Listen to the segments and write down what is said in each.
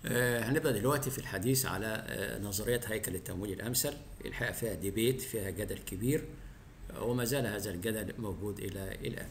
آه، هنبدأ دلوقتي في الحديث على آه، نظرية هيكل التمويل الأمثل الحقيقة فيها ديبيت فيها جدل كبير آه، وما زال هذا الجدل موجود إلى الآن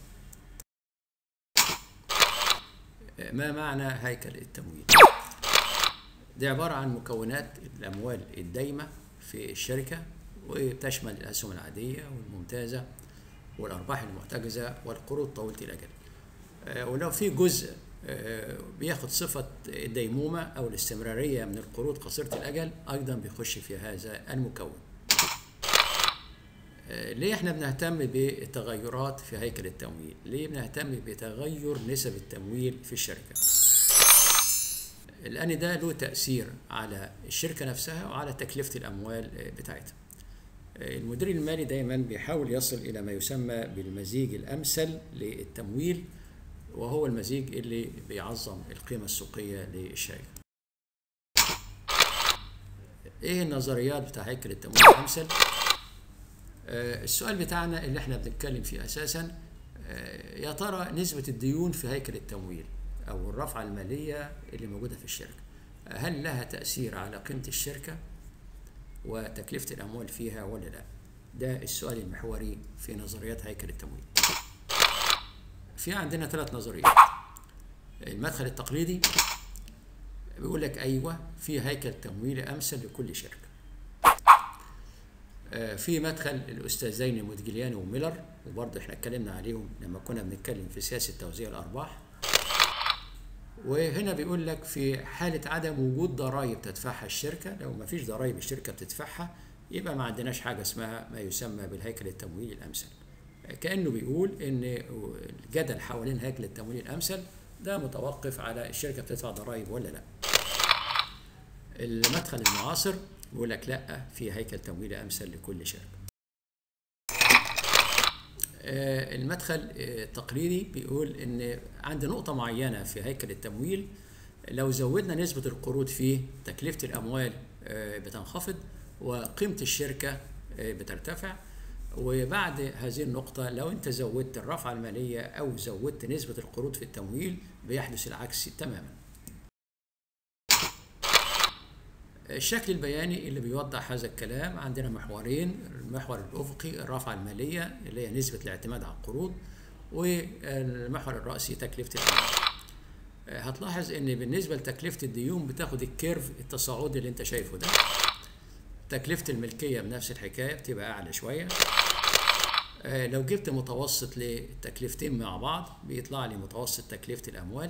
آه، ما معنى هيكل التمويل؟ دي عبارة عن مكونات الأموال الدايمة في الشركة وتشمل الأسهم العادية والممتازة والأرباح المحتجزة والقروض طويلة الأجل آه، ولو في جزء آه، بياخد صفة الديمومة أو الاستمرارية من القروض قصيرة الأجل أيضا بيخش في هذا المكون آه، ليه احنا بنهتم بالتغيرات في هيكل التمويل؟ ليه بنهتم بتغير نسب التمويل في الشركة؟ لأن ده له تأثير على الشركة نفسها وعلى تكلفة الأموال آه، بتاعتها. آه، المدير المالي دايما بيحاول يصل إلى ما يسمى بالمزيج الأمثل للتمويل وهو المزيج اللي بيعظم القيمة السوقية للشركة. ايه النظريات بتاع هيكل التمويل الامثل؟ آه، السؤال بتاعنا اللي احنا بنتكلم فيه اساسا آه، يا ترى نسبة الديون في هيكل التمويل او الرفعة المالية اللي موجودة في الشركة آه، هل لها تأثير على قيمة الشركة وتكلفة الأموال فيها ولا لا؟ ده السؤال المحوري في نظريات هيكل التمويل. في عندنا ثلاث نظريات. المدخل التقليدي بيقول لك ايوه في هيكل تمويلي امثل لكل شركه. آه، في مدخل الاستاذين مودجلياني وميلر وبرضه احنا اتكلمنا عليهم لما كنا بنتكلم في سياسه توزيع الارباح. وهنا بيقول لك في حاله عدم وجود ضرائب تدفعها الشركه لو ما فيش ضرائب الشركه بتدفعها يبقى ما عندناش حاجه اسمها ما يسمى بالهيكل التمويلي الامثل. كانه بيقول ان الجدل حوالين هيكل التمويل الامثل ده متوقف على الشركه بتدفع ضرائب ولا لا. المدخل المعاصر بيقول لك لا في هيكل تمويلي امثل لكل شركه. آه، المدخل آه، التقليدي بيقول ان عند نقطه معينه في هيكل التمويل لو زودنا نسبه القروض فيه تكلفه الاموال آه، بتنخفض وقيمه الشركه آه، بترتفع وبعد هذه النقطة لو أنت زودت الرفعة المالية أو زودت نسبة القروض في التمويل بيحدث العكس تماما. الشكل البياني اللي بيوضح هذا الكلام عندنا محورين المحور الأفقي الرفعة المالية اللي هي نسبة الاعتماد على القروض والمحور الرأسي تكلفة الأموال. هتلاحظ ان بالنسبة لتكلفة الديون بتاخد الكيرف التصاعدي اللي انت شايفه ده تكلفة الملكية بنفس الحكاية بتبقى أعلى شوية آه، لو جبت متوسط لتكلفتين مع بعض بيطلع لي متوسط تكلفة الأموال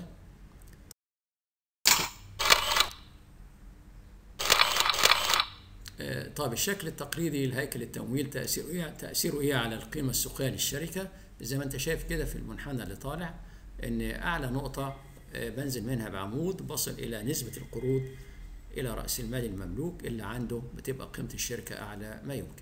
آه، طيب الشكل التقليدي لهيكل التمويل تأثيره إيه؟ تأثيره إيه على القيمة السوقية للشركة؟ زي ما أنت شايف كده في المنحنى اللي طالع إن أعلى نقطة آه، بنزل منها بعمود بصل إلى نسبة القروض إلى رأس المال المملوك اللي عنده بتبقى قيمة الشركة أعلى ما يمكن.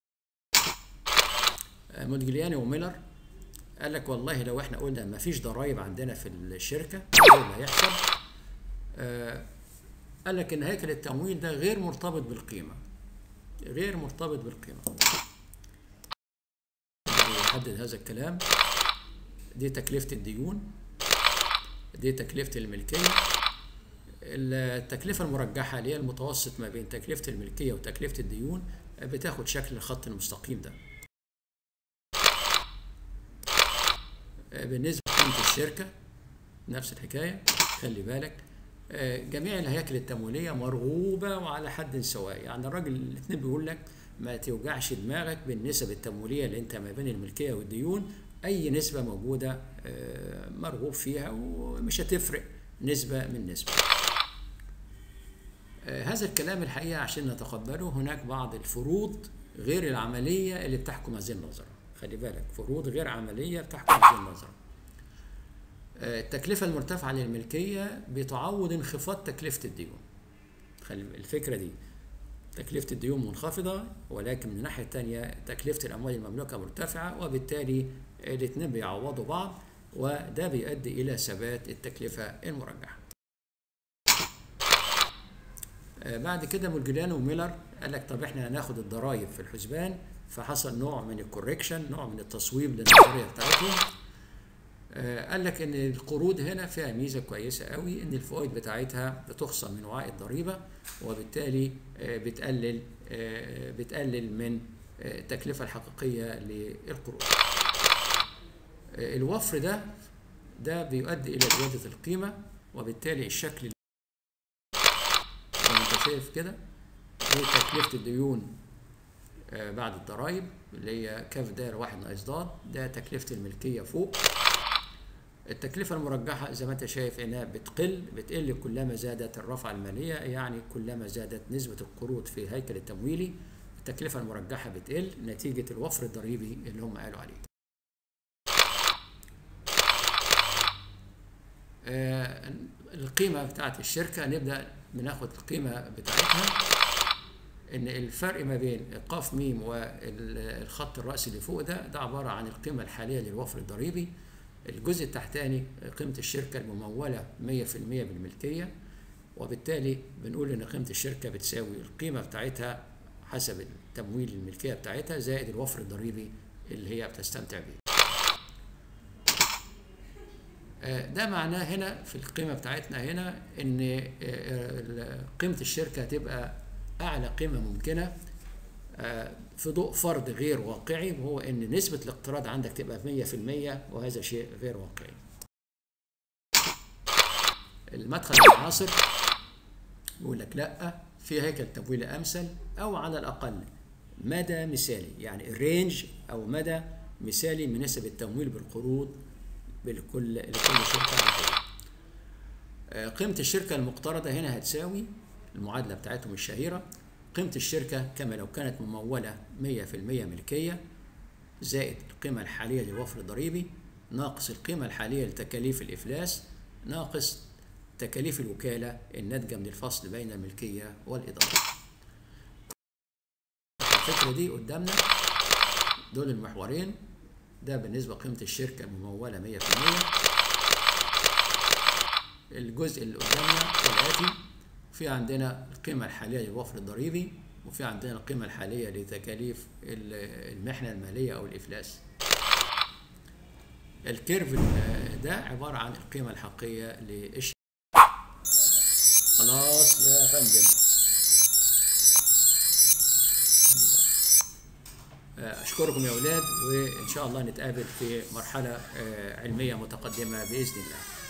آه، مودجلياني وميلر قال لك والله لو احنا قلنا ما فيش ضرائب عندنا في الشركة ايه اللي هيحصل؟ آه، قال لك ان هيكل التمويل ده غير مرتبط بالقيمة غير مرتبط بالقيمة يحدد هذا الكلام دي تكلفة الديون دي تكلفة الملكية التكلفة المرجحة اللي هي المتوسط ما بين تكلفة الملكية وتكلفة الديون بتاخد شكل الخط المستقيم ده بالنسبة لقيمة الشركة نفس الحكاية خلي بالك جميع الهياكل التمويلية مرغوبة وعلى حد سواء يعني الراجل الاثنين بيقول لك ما توجعش دماغك بالنسب التمويلية اللي انت ما بين الملكية والديون اي نسبة موجودة آه، مرغوب فيها ومش هتفرق نسبة من نسبة آه، هذا الكلام الحقيقة عشان نتقبله هناك بعض الفروض غير العملية اللي بتحكم هذه النظرة خلي بالك فروض غير عملية بتحكم هذه النظرة آه، التكلفة المرتفعة للملكية بتعوض انخفاض تكلفة الديون خلي الفكرة دي تكلفة الديون منخفضة ولكن من الناحية التانية تكلفة الأموال المملوكة مرتفعة وبالتالي الاثنين بيعوضوا بعض وده بيؤدي إلى ثبات التكلفة المرجحة. آه، بعد كده مولجليان وميلر قال لك طب احنا هناخد الضرائب في الحسبان فحصل نوع من الكوريكشن نوع من التصويب للنظريه بتاعتهم آه، قال لك ان القروض هنا فيها ميزه كويسه قوي ان الفوائد بتاعتها بتخصم من وعاء الضريبه وبالتالي آه، بتقلل آه، بتقلل من آه، التكلفه الحقيقيه للقروض. آه، الوفر ده ده بيؤدي الى زياده القيمه وبالتالي الشكل زي ما انت شايف كده دي تكلفه الديون آه، بعد الضرايب اللي هي كاف داير واحد ناقص ضاد ده تكلفه الملكيه فوق التكلفة المرجحة زي ما انت شايف انها بتقل بتقل كلما زادت الرفعة المالية يعني كلما زادت نسبة القروض في الهيكل التمويلي التكلفة المرجحة بتقل نتيجة الوفر الضريبي اللي هم قالوا عليه. آه القيمة بتاعت الشركة نبدأ بناخد القيمة بتاعتها ان الفرق ما بين قاف ميم والخط الرأسي اللي فوق ده ده عبارة عن القيمة الحالية للوفر الضريبي الجزء التحتاني قيمة الشركة الممولة 100% بالملكية وبالتالي بنقول إن قيمة الشركة بتساوي القيمة بتاعتها حسب التمويل الملكية بتاعتها زائد الوفر الضريبي اللي هي بتستمتع بيه. آه، ده معناه هنا في القيمة بتاعتنا هنا إن آه، آه، قيمة الشركة هتبقى أعلى قيمة ممكنة آه، في ضوء فرض غير واقعي وهو ان نسبة الاقتراض عندك تبقى 100% وهذا شيء غير واقعي. المدخل المعاصر يقول لك لا في هيكل تمويلي امثل او على الاقل مدى مثالي يعني رينج او مدى مثالي من نسب التمويل بالقروض لكل لكل شركه عاديه. آه، قيمة الشركة المقترضة هنا هتساوي المعادلة بتاعتهم الشهيرة قيمة الشركة كما لو كانت ممولة 100% ملكية زائد القيمة الحالية للوفر الضريبي ناقص القيمة الحالية لتكاليف الإفلاس ناقص تكاليف الوكالة الناتجة من الفصل بين الملكية والإدارة الفكرة دي قدامنا دول المحورين ده بالنسبة لقيمة الشركة الممولة 100% الجزء اللي قدامنا الآتي في عندنا القيمة الحالية للوفر الضريبي وفي عندنا القيمة الحالية لتكاليف ال- المحنة المالية أو الإفلاس الكيرف ال- ده عبارة عن القيمة الحقيقية للش خلاص يا فندم آه، أشكركم يا أولاد وإن شاء الله نتقابل في مرحلة آه، علمية متقدمة بإذن الله